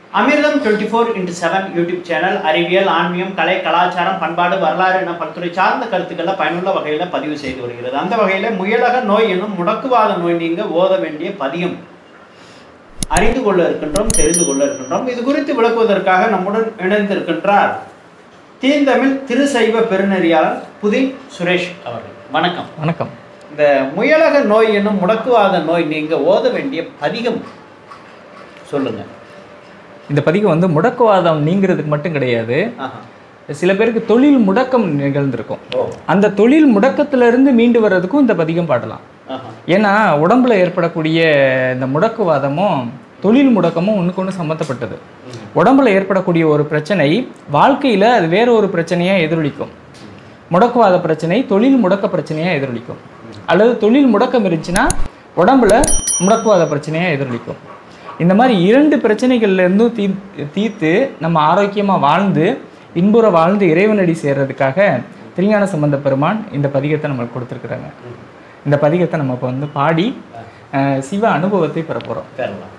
அமிர்தம் twenty four into seven YouTube channel அறிவியல் ஆன்மீகம் கலை கலாச்சாரம் பண்பாடு வரலாறு என பல்துறை சார்ந்த கருத்துக்களை பயனுள்ள வகையில் பதிவு செய்து வருகிறது அந்த வகையில் முயலக நோய் எனும் முடக்குவாத நோய் நீங்க ஓத வேண்டிய பதியம் அறிந்து கொள்ள இருக்கின்றோம் தெரிந்து கொள்ள இருக்கின்றோம் இது குறித்து விளக்குவதற்காக நம்முடன் இணைந்திருக்கின்றார் தீந்தமிழ் திருசைவ பெருநெறியாளர் புதின் சுரேஷ் அவர்கள் வணக்கம் வணக்கம் இந்த முயலக நோய் என்னும் முடக்குவாத நோய் நீங்க ஓத வேண்டிய பதிகம் சொல்லுங்க இந்த பதிவு வந்து முடக்குவாதம் நீங்கிறதுக்கு மட்டும் கிடையாது ஆஹா. சில பேருக்கு தொழில் முடக்கம் நிகழ்ந்திருக்கும் ஓ அந்த தொழில் முடக்கத்திலிருந்து மீண்டு வர்றதுக்கும் இந்த பதிகம் பாடலாம் ஆஹா. ஏன்னா உடம்புல ஏற்படக்கூடிய இந்த முடக்குவாதமும் தொழில் முடக்கமும் ஒன்றுக்கு ஒன்று சம்மந்தப்பட்டது உடம்புல ஏற்படக்கூடிய ஒரு பிரச்சனை வாழ்க்கையில் அது வேற ஒரு பிரச்சனையாக எதிரொலிக்கும் முடக்குவாத பிரச்சனை தொழில் முடக்க பிரச்சனையாக எதிரொலிக்கும் அல்லது தொழில் முடக்கம் இருந்துச்சுன்னா உடம்புல முடக்குவாத பிரச்சனையாக எதிரொலிக்கும் இந்த மாதிரி இரண்டு பிரச்சனைகள்ல இருந்தும் தீ தீர்த்து நம்ம ஆரோக்கியமாக வாழ்ந்து இன்புற வாழ்ந்து இறைவனடி சேர்றதுக்காக திருஞான சம்பந்த பெருமான் இந்த பதிகத்தை நம்மளுக்கு கொடுத்துருக்குறாங்க இந்த பதிகத்தை நம்ம இப்போ வந்து பாடி அஹ், சிவ அனுபவத்தை பெற போகிறோம் பெறலாம்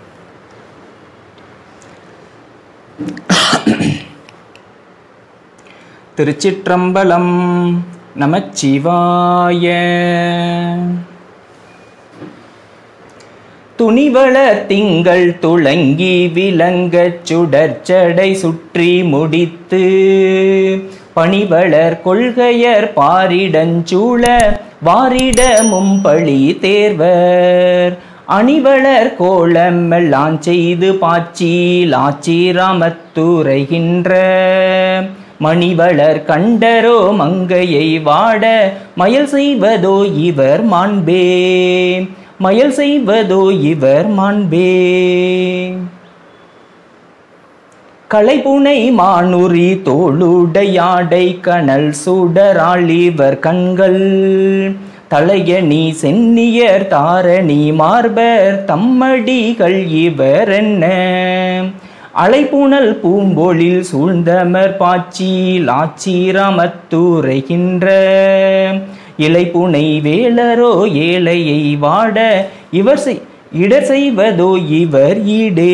திருச்சிற்றம்பலம் நமச்சிவாய துணிவள திங்கள் துளங்கி விளங்கச் சுடர்ச்சடை சுற்றி முடித்து பணிவளர் கொள்கையர் பாரிடஞ்சூழ வாரிடமும் பழி தேர்வர் அணிவளர் கோலம் எல்லாம் செய்து பாச்சி லாச்சிராமத்துரைகின்ற மணிவளர் கண்டரோ மங்கையை வாட மயல் செய்வதோ இவர் மாண்பே மயல் செய்வதோ இவர் மாண்பே களைபுனை மானுரி தோளுடையாடை கனல் சுடராளிவர் கண்கள் தலையணி சென்னியர் தாரணி மார்பர் தம்மடிகள் இவர் என்ன அலைப்புணல் பூம்பொழில் சூழ்ந்தமர் பாச்சி லாச்சிராமத்துரைகின்ற இலைப்புனை வேலரோ ஏழையை வாட இவர் செய் இடர் செய்வதோ இவர் ஈடே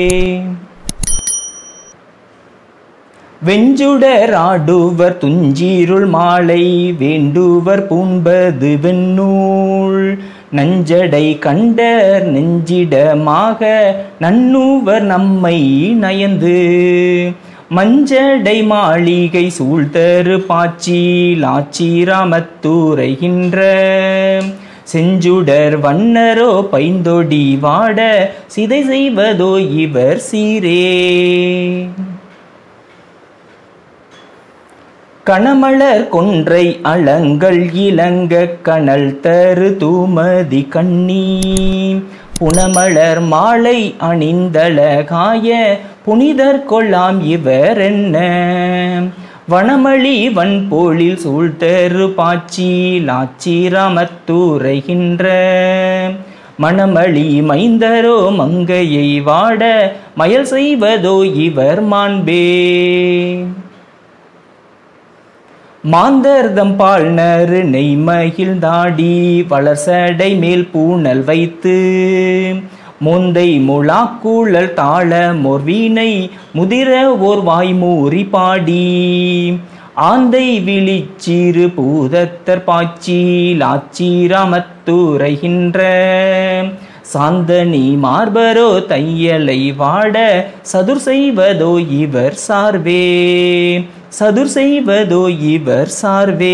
வெஞ்சுடர் ஆடுவர் துஞ்சீருள் மாலை வேண்டுவர் பூண்பது வெண்ணூல் நஞ்சடை கண்டர் நெஞ்சிடமாக நன்னூவர் நம்மை நயந்து மஞ்சடை மாளிகை சூழ்தரு பாச்சி லாச்சிராமத்துரைகின்ற செஞ்சுடர் வண்ணரோ பைந்தொடி வாட சிதை செய்வதோ இவர் சீரே கணமலர் கொன்றை அலங்கள் இளங்க கனல் தரு தூமதி கண்ணி புனமலர் மாலை அணிந்தழகாய புனிதர் கொல்லாம் இவர் என்ன வனமளி வன்போலில் சூழ்தரு பாச்சி லாச்சிராமத்துரைகின்ற மணமளி மைந்தரோ மங்கையை வாட மயல் செய்வதோ இவர் மாண்பே மாந்தர்தம் பால் நறு நெய்மகிழ் தாடி வளர்சடை மேல் பூணல் வைத்து முந்தை முழாக்கூழல் தாள மொர்வீனை முதிர ஓர் வாய்மூறி பாடி ஆந்தை விழிச்சிறு பூதத்தர் பாச்சி லாச்சிராமத்துரைகின்ற சாந்தனி மார்பரோ தையலை வாட சதுர் செய்வதோ இவர் சார்வே சதுர் செய்வதோ இவர் சார்வே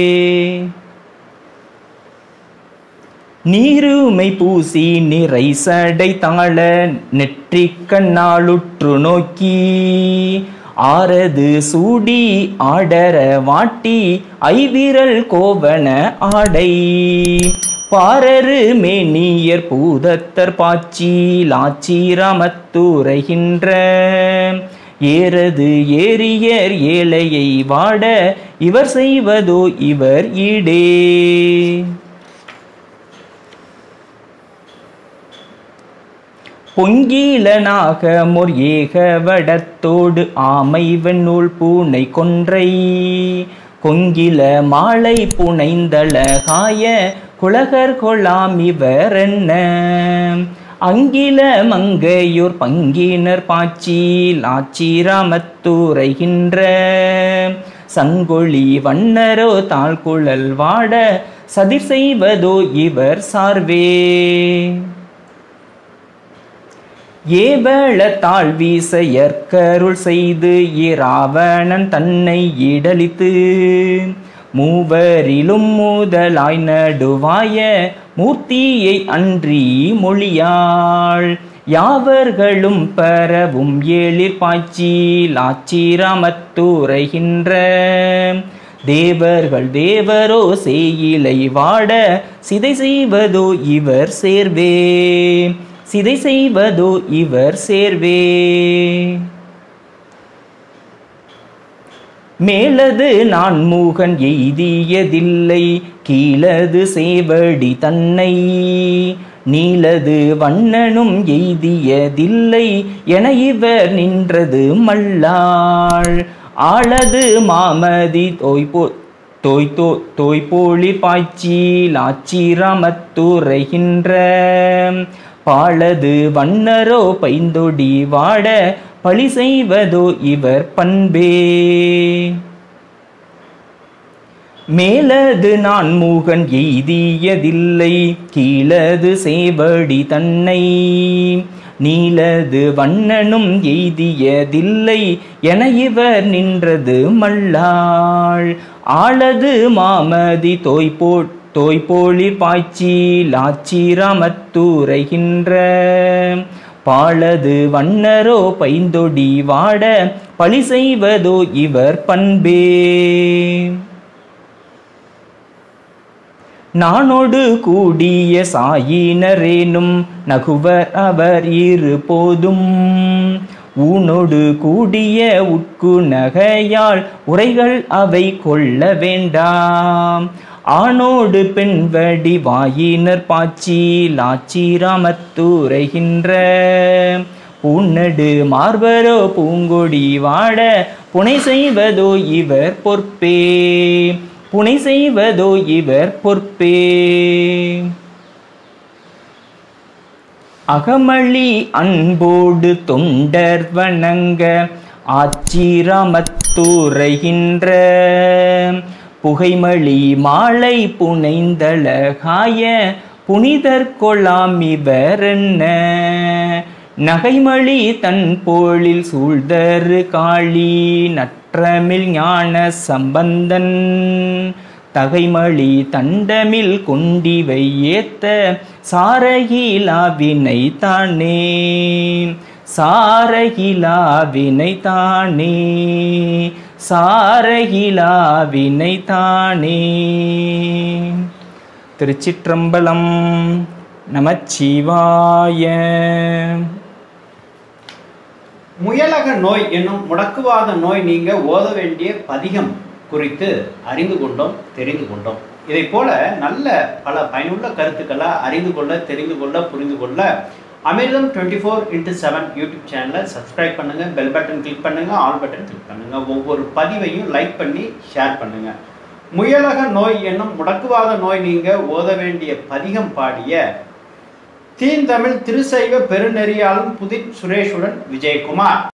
நீருமை பூசி நிறை சடை தாழ நெற்றிக் கண்ணாலுற்று நோக்கி ஆரது சூடி ஆடர வாட்டி ஐவிரல் கோவன ஆடை பாரரு மேனியர் பூதத்தர் பாச்சி லாச்சிராமத்துரைகின்ற ஏறது ஏரியர் ஏழையை வாட இவர் செய்வதோ இவர் ஈடே பொங்கீலனாக மொர் ஏக வடத்தோடு ஆமை வெண்ணூல் பூனை கொன்றை கொங்கில மாலை புனைந்தழகாய குலகர் கொலாம் இவர் என்ன அங்கில மங்கையோர் பங்கினர் பாச்சில் ஆச்சிராமத்துரைகின்ற சங்கொழி வண்ணரோ தாழ்குழல் வாட சதிர் செய்வதோ இவர் சார்வே ஏவள தாழ் வீசையற்கருள் செய்து இராவணன் தன்னை இடலித்து மூவரிலும் முதலாய் நடுவாய மூர்த்தியை அன்றி மொழியாள் யாவர்களும் பரவும் ஏழிற் பாய்ச்சில் ஆச்சிராமத்துரைகின்ற தேவர்கள் தேவரோ செய்யிலை வாட சிதை செய்வதோ இவர் சேர்வே சிதை செய்வதோ இவர் சேர்வே மேலது நான் மூகன் எய்தியதில்லை கீழது சேவடி தன்னை நீலது வண்ணனும் எய்தியதில்லை என இவர் நின்றது மல்லாள் ஆளது மாமதி தோய்போ தோய் தோ தோய்போழி பாய்ச்சில் ஆச்சிராமத்துரைகின்ற பாழது வண்ணரோ பைந்தொடி வாட பழி செய்வதோ இவர் பண்பே மேலது நான் மூகன் எய்தியதில்லை கீழது சேவடி தன்னை நீலது வண்ணனும் எய்தியதில்லை என இவர் நின்றது மல்லாள் ஆளது மாமதி தோய்போ தோய்போழி பாய்ச்சில் ஆச்சிராமத்துரைகின்ற பாழது வண்ணரோ பைந்தொடி வாட பழி செய்வதோ இவர் பண்பே நானோடு கூடிய சாயினரேனும் நகுவர் அவர் இரு போதும் ஊனோடு கூடிய உட்கு நகையால் உரைகள் அவை கொள்ள வேண்டாம் ஆணோடு பெண்வடி வாயினர் பாச்சில் ஆச்சிராமத்துரைகின்ற பூநடு மார்பரோ பூங்கொடி வாட புனை செய்வதோ இவர் பொற்பே புனை செய்வதோ இவர் பொற்பே அகமளி அன்போடு தொண்டர் வணங்க ஆச்சிராமத்துரைகின்ற புகைமளி மாலை புனைந்தழகாய புனிதர் கொலாம் இவரென்ன நகைமளி தன் போலில் சூழ்தரு காளி நற்றமிழ் ஞான சம்பந்தன் தகைமளி தண்டமில் கொண்டிவை ஏத்த சாரகிலாவினை தானே சாரகிலாவினை தானே சாரகிலாவினை தானே திருச்சிற்றம்பலம் நமச்சிவாய முயலக நோய் என்னும் முடக்குவாத நோய் நீங்க ஓத வேண்டிய பதிகம் குறித்து அறிந்து கொண்டோம் தெரிந்து கொண்டோம் இதை போல நல்ல பல பயனுள்ள கருத்துக்களை அறிந்து கொள்ள தெரிந்து கொள்ள புரிந்து கொள்ள Amirtham twenty four into seven YouTube சேனலை சப்ஸ்கிரைப் பண்ணுங்க பெல் பட்டன் கிளிக் பண்ணுங்க ஆல் பட்டன் கிளிக் பண்ணுங்க ஒவ்வொரு பதிவையும் லைக் பண்ணி ஷேர் பண்ணுங்க முயலக நோய் என்னும் முடக்குவாத நோய் நீங்க ஓத வேண்டிய பதிகம் பாடிய தீந்தமிழ் திருசைவ பெருநெறியாளன் புதின் சுரேஷுடன் விஜயகுமார்